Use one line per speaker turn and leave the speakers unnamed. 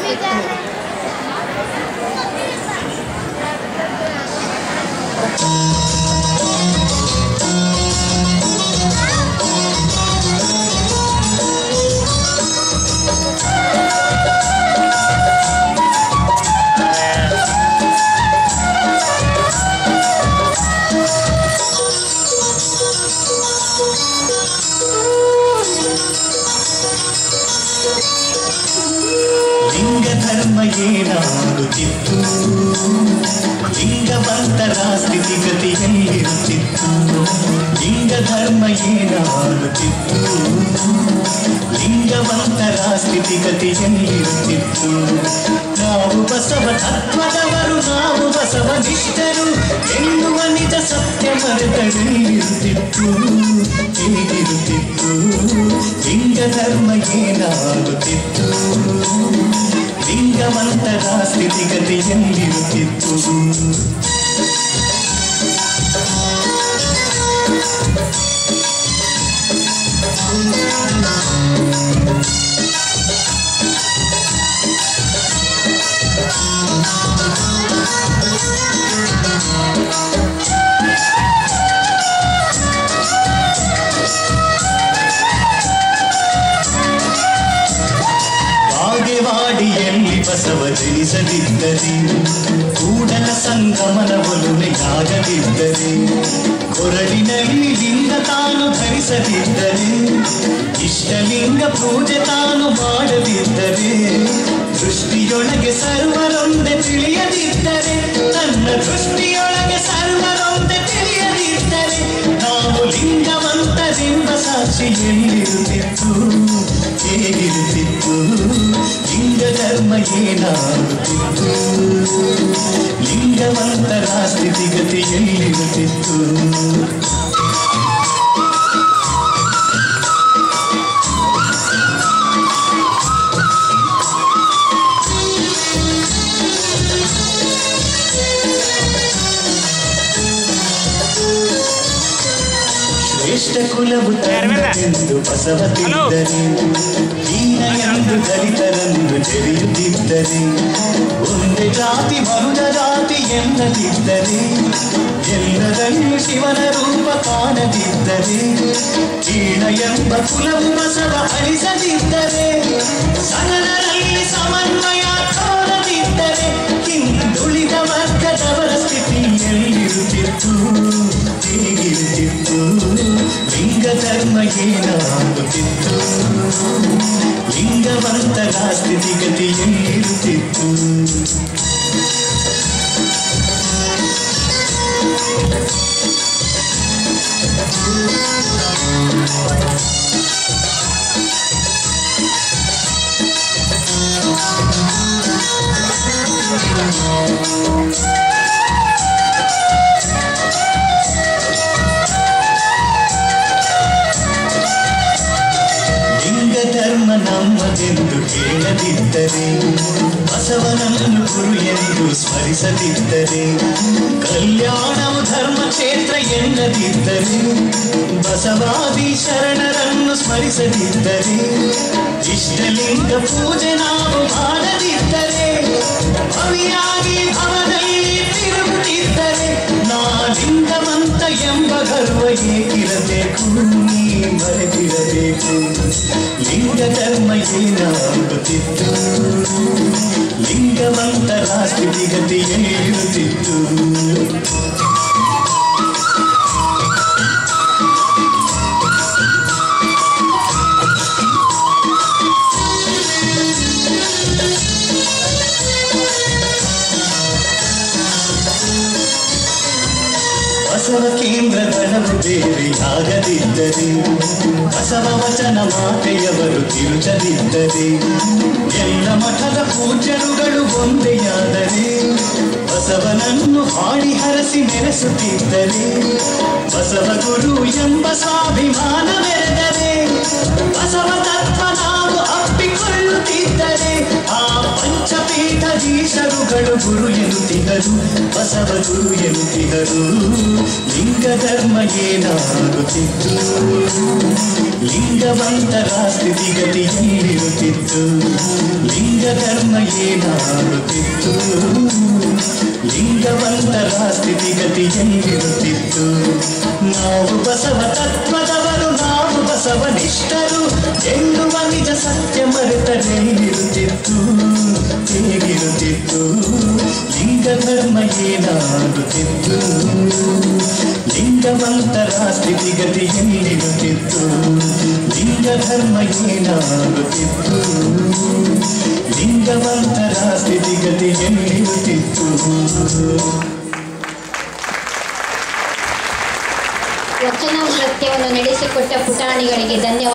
ಲಿಂಗ ಧರ್ಮ ಏನಾಗುತ್ತಿತ್ತು ಲಿಂಗವಂತರ ಸ್ಥಿತಿಗತಿಯಲ್ಲಿರುತ್ತಿತ್ತು ಲಿಂಗ ಧರ್ಮ ಏನಾಗುತ್ತಿತ್ತು ಲಿಂಗವಂತರ ಸ್ಥಿತಿಗತಿಯಲ್ಲಿರುತ್ತಿತ್ತು ನಾವು ಬಸವ ತತ್ವದವರು ನಾವು ಬಸವ ನಿಷ್ಠರು ಎನ್ನುವ ನಿಜ ಸತ್ಯ ಮರೆತಲ್ಲಿರುತ್ತಿತ್ತು ಹೇಗಿರುತ್ತಿತ್ತು ಲಿಂಗ ಧರ್ಮ ಏನಾಗುತ್ತಿತ್ತು ಲಿಂಗವಂತರ ಸ್ಥಿತಿಗತಿಯಲ್ಲಿರುತ್ತಿತ್ತು ಬಾಗೆವಾಡಿಯಲ್ಲಿ ಬಸವ ಜನಿಸದಿದ್ದರೆ ಕೂಡಲ ಸಂಗಮನ ಒಲುಮೆಯಾಗದಿದ್ದರೆ ಕೊರಳಿನಲ್ಲಿ ಲಿಂಗ ತಾನು ಧರಿಸದಿದ್ದರೆ ಇಷ್ಟಲಿಂಗ ಪೂಜೆ ತಾನು ಮಾಡದಿದ್ದರೆ ದೃಷ್ಟಿಯೊಳಗೆ ಸರ್ವರೊಂದೆ ತಿಳಿಯದಿದ್ದರೆ ತನ್ನ ದೃಷ್ಟಿಯೊಳಗೆ ಸರ್ವರೊಂದೆ ತಿಳಿಯದಿದ್ದರೆ ನಾವು ಲಿಂಗವಂತರೆಂಬ ಸಾಕ್ಷಿ ಎಲ್ಲಿರುತ್ತಿತ್ತು ಹೇಗಿರುತ್ತಿತ್ತು ಲಿಂಗ ಧರ್ಮ ಏನಾಗುತ್ತಿತ್ತು ಲಿಂಗವಂತರ ಸ್ಥಿತಿಗತಿ ಎಲ್ಲಿರುತ್ತಿತ್ತು ಶ್ರೇಷ್ಠ ಕುಲವು ತನ್ನದೆಂದು ಬಸವ ತಿದ್ದರೆ ಹೀನ ಎಂದು ದಲಿತರನ್ನು ಜರಿಯುತ್ತಿದ್ದರೆ ಒಂದೇ ಜಾತಿ ಮರುದ ಜಾತಿ ಎನ್ನದಿದ್ದರೆ ಎಲ್ಲರಲ್ಲೂ ಶಿವನ ರೂಪ ಕಾಣದಿದ್ದರೆ ಕೀಳ ಎಂಬ ಕುಲವು ಬಸವ ಅಳಿಸದಿದ್ದರೆ ಸಕಲರಲ್ಲಿ ಸಮನ್ವಯ ತೋರದಿದ್ದರೆ ಹಿಂದುಳಿದ ವರ್ಗದವರ ಸ್ಥಿತಿ ಎಲ್ಲಿರುತ್ತಿತ್ತು ಹೇಗಿರುತ್ತಿತ್ತು ಲಿಂಗ ಧರ್ಮ ಏನಾಗುತ್ತಿತ್ತು ಲಿಂಗವಂತರ ಸ್ಥಿತಿಗತಿ ಎಲ್ಲಿರುತ್ತಿತ್ತು ಲಿಂಗ ಧರ್ಮ ನಮ್ಮದೆಂದು ಹೇಳದಿದ್ದರೆ ಬಸವನನ್ನು ಗುರು ಎಂದು ಸ್ಮರಿಸದಿದ್ದರೆ ಕಲ್ಯಾಣವು ಧರ್ಮ ಕ್ಷೇತ್ರ ಎನ್ನದಿದ್ದರೆ ಬಸವಾದಿ ಶರಣರನ್ನು ಸ್ಮರಿಸದಿದ್ದರೆ ಇಷ್ಟಲಿಂಗ ಪೂಜೆ ನಾವು ಮಾಡದಿದ್ದರೆ ಭವಿಯಾಗಿ ಭವದಲ್ಲಿ ತಿರುಗುತ್ತಿದ್ದರೆ ನಾ ಲಿಂಗವಂತ ಎಂಬ ಗರ್ವ ಏಕಿರಬೇಕು ನೀ ಮರೆತಿರಬೇಕು ಲಿಂಗ ಧರ್ಮ ಏನಾಗುತ್ತಿತ್ತು ಲಿಂಗವಂತರ ಸ್ಥಿತಿಗತಿ ಏರುತ್ತಿತ್ತು ಬಸವ ಕೇಂದ್ರ ದಳವು ಬೇರೆಯಾಗದಿದ್ದರೆ ಬಸವ ವಚನ ಮಾತೆಯವರು ತಿರುಚದಿದ್ದರೆ ಎಲ್ಲ ಮಠದ ಪೂಜ್ಯರುಗಳು ಒಂದೆಯಾದರೆ ಬಸವನನ್ನು ಹಾಡಿ ಹರಸಿ ಮೆರೆಸುತ್ತಿದ್ದರೆ ಬಸವ ಗುರು ಎಂಬ ಸ್ವಾಭಿಮಾನ ಮೆರೆದರೆ ಬಸವ ತತ್ವ ನಾವು ಅಪ್ಪಿಕೊಳ್ಳುತ್ತಿದ್ದರೆ ಆ ಪಂಚಪೀಠಧೀಶರುಗಳು ಗುರು ಎನ್ನುತ್ತಿಗರು ಬಸವ ಗುರು ಎನ್ನುತ್ತಿಗರು ಲಿಂಗ ಧರ್ಮ ಏನಾಗುತ್ತಿತ್ತು ಲಿಂಗವಂತರ ಸ್ಥಿತಿಗತಿ ಎಲ್ಲಿರುತ್ತಿತ್ತು ಲಿಂಗ ಲಿಂಗ ಧರ್ಮ ಏನಾಗುತ್ತಿತ್ತು ಲಿಂಗವಂತರ ಸ್ಥಿತಿಗತಿ ಎಂದಿರುತ್ತಿತ್ತು ನಾವು ಬಸವ ತತ್ವದವರು ನಾವು ಬಸವನಿಷ್ಠರು ಎನ್ನುವ ನಿಜ ಸತ್ಯ ಮರೆತರೇನಿರುತ್ತಿತ್ತು ಹೇಗಿರುತ್ತಿತ್ತು ಲಿಂಗ ಧರ್ಮ ಏನಾಗುತ್ತಿತ್ತು ಲಿಂಗವಂತರ ಸ್ಥಿತಿಗತಿ ಎಲ್ಲಿರುತ್ತಿತ್ತು ಲಿಂಗ ಧರ್ಮ ಏನಾಗುತ್ತಿತ್ತು ಲಿಂಗವಂತರ ಸ್ಥಿತಿಗತಿ ಎಲ್ಲಿರುತ್ತಿತ್ತು
ವಚನ ನೃತ್ಯವನ್ನು ನಡೆಸಿಕೊಟ್ಟ ಪುಟಾಣಿಗಳಿಗೆ ಧನ್ಯವಾದ